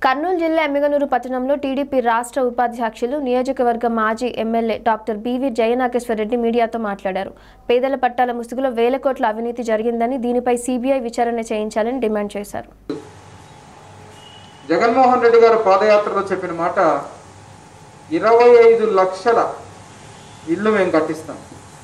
కర్నూలు జిల్లా ఎమ్మిగనూరు పట్టణంలో టీడీపీ రాష్ట్ర ఉపాధ్యక్షులు నియోజకవర్గ మాజీ ఎమ్మెల్యే డాక్టర్ బీవీ జయనాగేశ్వరరెడ్డి మీడియాతో మాట్లాడారు పేదల పట్టాల ముసుగులో వేల కోట్ల అవినీతి జరిగిందని దీనిపై సీబీఐ విచారణ చేయించాలని డిమాండ్ చేశారు జగన్మోహన్ రెడ్డి గారు పాదయాత్రలో చెప్పిన మాట ఇరవై ఐదు లక్షల ఇల్లు మేము కట్టిస్తాం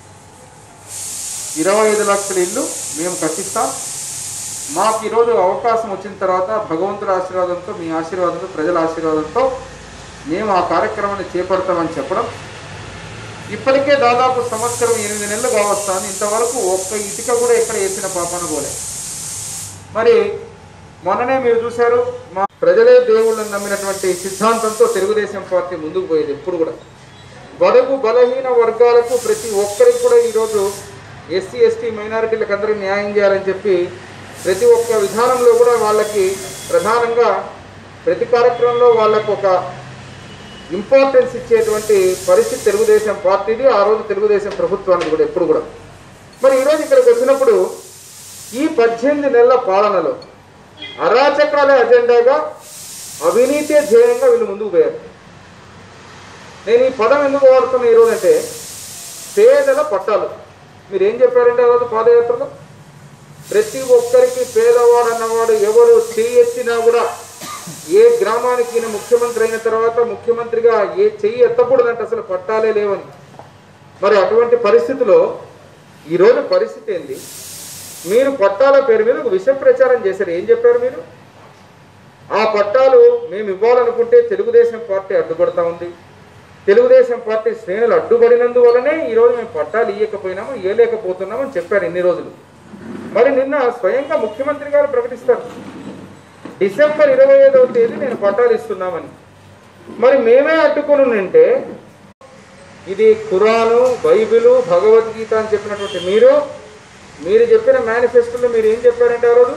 ఇరవై ఐదు లక్షల ఇల్లు మేము కట్టిస్తాం మాకు ఈరోజు అవకాశం వచ్చిన తర్వాత భగవంతుడి ఆశీర్వాదంతో మీ ఆశీర్వాదంతో ప్రజల ఆశీర్వాదంతో మేము ఆ కార్యక్రమాన్ని చేపడతామని చెప్పడం ఇప్పటికే దాదాపు సంవత్సరం ఎనిమిది నెలలు కావస్తాను ఇంతవరకు ఒక్క ఇటుక కూడా ఎక్కడ వేసిన పాపన పోలే మరి మొన్ననే మీరు చూశారు మా ప్రజలే దేవుళ్ళని నమ్మినటువంటి సిద్ధాంతంతో తెలుగుదేశం పార్టీ ముందుకు పోయేది ఎప్పుడు కూడా బడుగు బలహీన వర్గాలకు ప్రతి ఒక్కరికి కూడా ఈరోజు ఎస్సీ ఎస్టీ మైనారిటీలకు అందరికీ న్యాయం చేయాలని చెప్పి ప్రతి ఒక్క విధానంలో కూడా వాళ్ళకి ప్రధానంగా ప్రతి కార్యక్రమంలో వాళ్ళకు ఒక ఇంపార్టెన్స్ ఇచ్చేటువంటి పరిస్థితి తెలుగుదేశం పార్టీది ఆ రోజు తెలుగుదేశం ప్రభుత్వానికి కూడా ఎప్పుడు కూడా మరి ఈరోజు ఇక్కడికి వచ్చినప్పుడు ఈ పద్దెనిమిది నెలల పాలనలో అరాచకాలే అజెండాగా అవినీతే ధ్యేయంగా వీళ్ళు ముందుకు పోయారు నేను ఈ పదం ఎందుకు వాడుతున్నా ఈరోజు అంటే పేదల పట్టాలు మీరు ఏం చెప్పారంటే ఆ రోజు పాదయాత్రలో ప్రతి ఒక్కరికి పేదవాడు అన్నవాడు ఎవరు చెయ్యెత్తినా కూడా ఏ గ్రామానికి ఈయన ముఖ్యమంత్రి అయిన తర్వాత ముఖ్యమంత్రిగా ఏ చెయ్యి ఎత్తకూడదంటే అసలు పట్టాలే లేవని మరి అటువంటి పరిస్థితిలో ఈరోజు పరిస్థితి ఏంది మీరు పట్టాల పేరు మీద ఒక విష ప్రచారం చేశారు ఏం చెప్పారు మీరు ఆ పట్టాలు మేము ఇవ్వాలనుకుంటే తెలుగుదేశం పార్టీ అడ్డుపడతా ఉంది తెలుగుదేశం పార్టీ శ్రేణులు అడ్డుపడినందువలనే ఈరోజు మేము పట్టాలు ఇవ్వకపోయినాము ఇవ్వలేకపోతున్నాము అని చెప్పారు ఇన్ని రోజులు మరి నిన్న స్వయంగా ముఖ్యమంత్రి గారు ప్రకటిస్తారు డిసెంబర్ ఇరవై ఐదవ తేదీ నేను పట్టాలు ఇస్తున్నామని మరి మేమే అడ్డుకొని ఉంటే ఇది ఖురాను బైబిలు భగవద్గీత అని చెప్పినటువంటి మీరు మీరు చెప్పిన మేనిఫెస్టోలో మీరు ఏం చెప్పారంటే ఆ రోజు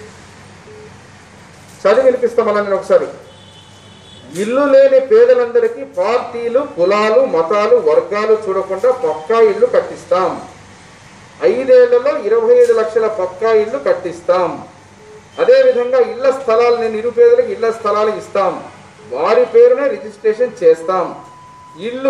చదివి వినిపిస్తాం అలా నేను ఒకసారి ఇల్లు లేని పేదలందరికీ పార్టీలు కులాలు మతాలు వర్గాలు చూడకుండా పక్కా ఇల్లు కట్టిస్తాం ఐదేళ్లలో ఇరవై ఐదు లక్షల పక్కా ఇల్లు కట్టిస్తాం అదేవిధంగా ఇళ్ల స్థలాలని నిరుపేదలకు ఇళ్ల స్థలాలు ఇస్తాం వారి పేరునే రిజిస్ట్రేషన్ చేస్తాం ఇల్లు